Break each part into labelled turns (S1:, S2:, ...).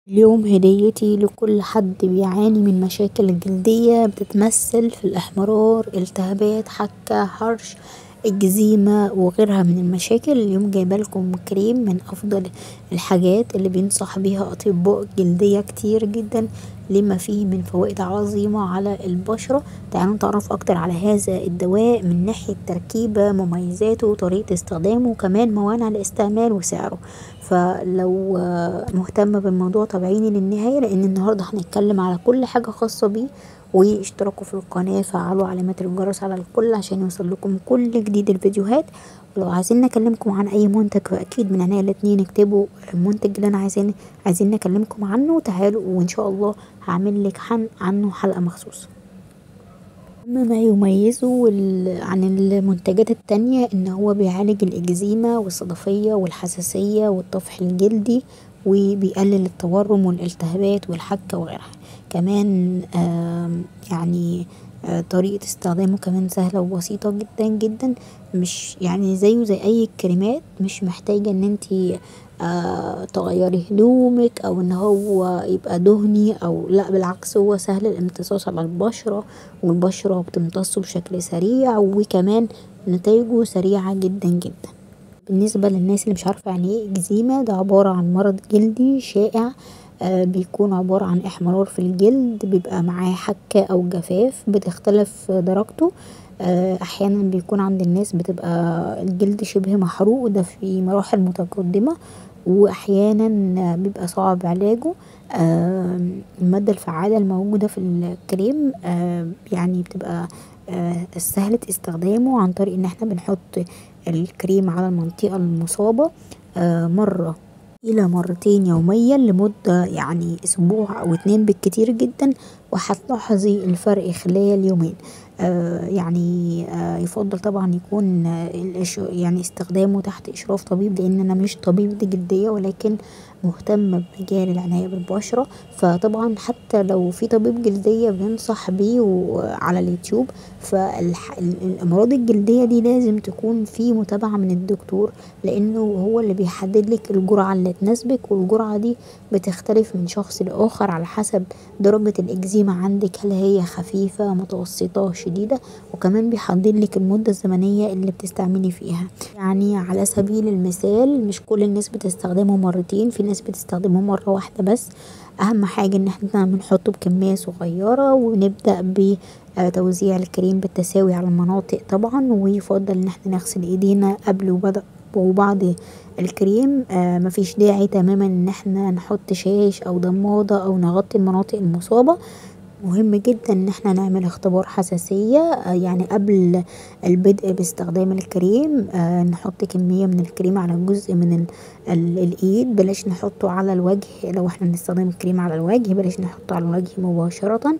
S1: اليوم هديتي لكل حد بيعاني من مشاكل جلدية بتتمثل في الإحمرار التهابات حكة هرش اكزيما وغيرها من المشاكل اليوم جايبالكم كريم من افضل الحاجات اللي بينصح بيها اطباء الجلدية كتير جدا لما فيه من فوائد عظيمة على البشرة تعالوا نتعرف اكتر على هذا الدواء من ناحية تركيبة مميزاته طريقة استخدامه وكمان موانع الاستعمال وسعره فلو مهتم بالموضوع تابعيني للنهاية لان النهاردة هنتكلم على كل حاجة خاصة بيه واشتركوا في القناة فعلوا علامات الجرس على الكل عشان يوصلكم كل جديد الفيديوهات ولو عايزين نكلمكم عن اي منتج فاكيد من عينيا الاتنين اكتبوا المنتج اللي انا عايزين عايزين نكلمكم عنه تعالوا وان شاء الله هعملك عنه حلقة مخصوصة اهم ما يميزه عن المنتجات التانية ان هو بيعالج الاكزيما والصدفية والحساسية والطفح الجلدي وبيقلل التورم والالتهابات والحكة وغيرها كمان يعني طريقة استخدامه كمان سهلة وبسيطة جدا جدا مش يعني زيه زي اي كريمات مش محتاجة ان انتي تغيري هدومك او ان هو يبقى دهني او لا بالعكس هو سهل الامتصاص على البشرة والبشرة بتمتصه بشكل سريع وكمان نتايجه سريعة جدا جدا بالنسبة للناس اللي مش عارفة يعني ايه اكزيما ده عبارة عن مرض جلدي شائع بيكون عبارة عن احمرار في الجلد بيبقى معاه حكة او جفاف بتختلف درجته احيانا بيكون عند الناس بتبقى الجلد شبه محروق وده في مراحل متقدمة واحيانا بيبقى صعب علاجه المادة الفعالة الموجودة في الكريم يعني بتبقى سهلة استخدامه عن طريق ان احنا بنحط الكريم على المنطقة المصابة مرة الى مرتين يوميا لمدة يعني اسبوع او اتنين بالكتير جدا وهتلاحظي الفرق خلال يومين يعني يفضل طبعا يكون يعني استخدامه تحت اشراف طبيب لان انا مش طبيبة جلدية ولكن مهتمة بمجال العناية بالبشرة فطبعا حتى لو في طبيب جلدية بينصح بيه على اليوتيوب فالامراض الجلدية دي لازم تكون في متابعة من الدكتور لانه هو اللي بيحددلك الجرعة اللي تناسبك والجرعة دي بتختلف من شخص لاخر على حسب درجة الاكزيما عندك هل هي خفيفة متوسطة شديدة وكمان بيحددلك المدة الزمنية اللي بتستعملي فيها يعني على سبيل المثال مش كل الناس بتستخدمه مرتين في ناس بتستخدمه مرة واحدة بس اهم حاجة ان احنا بنحطه بكمية صغيرة ونبدأ بتوزيع الكريم بالتساوي على المناطق طبعا ويفضل ان احنا نغسل ايدينا قبل وبعد الكريم مفيش داعي تماما ان احنا نحط شاش او ضمادة او نغطي المناطق المصابة مهم جدا ان احنا نعمل اختبار حساسية يعني قبل البدء باستخدام الكريم نحط كمية من الكريم على جزء من الايد بلاش نحطه على الوجه لو احنا بنستخدم الكريم على الوجه بلاش نحطه على الوجه مباشرة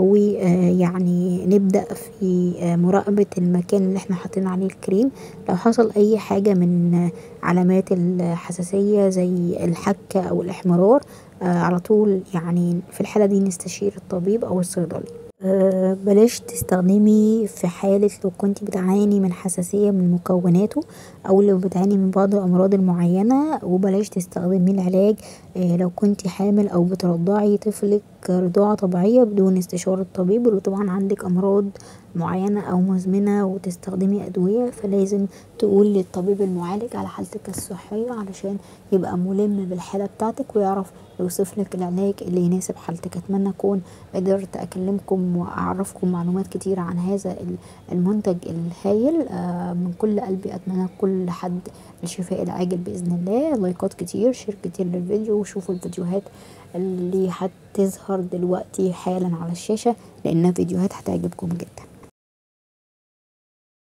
S1: ويعني نبدأ في مراقبة المكان اللي احنا حاطين عليه الكريم لو حصل اي حاجة من علامات الحساسية زي الحكة او الاحمرار على طول يعني في الحالة دي نستشير الطبيب او الصيدلي بلاش تستخدمي في حالة لو كنتي بتعاني من حساسية من مكوناته او لو بتعاني من بعض الامراض المعينة وبلاش تستخدمي العلاج لو كنتي حامل او بترضعي طفلك رضاعة طبيعية بدون استشارة طبيب ولو طبعا عندك امراض معينة او مزمنة وتستخدمي ادوية فلازم تقولي للطبيب المعالج على حالتك الصحية علشان يبقى ملم بالحالة بتاعتك ويعرف يوصفلك العلاج اللي يناسب حالتك اتمنى اكون قدرت اكلمكم واعرفكم معلومات كتيرة عن هذا المنتج الهايل من كل قلبي اتمنى كل حد الشفاء العاجل باذن الله لايكات كتير شير كتير للفيديو وشوفوا الفيديوهات اللي هتظهر دلوقتي حالا على الشاشة لانها فيديوهات هتعجبكم جدا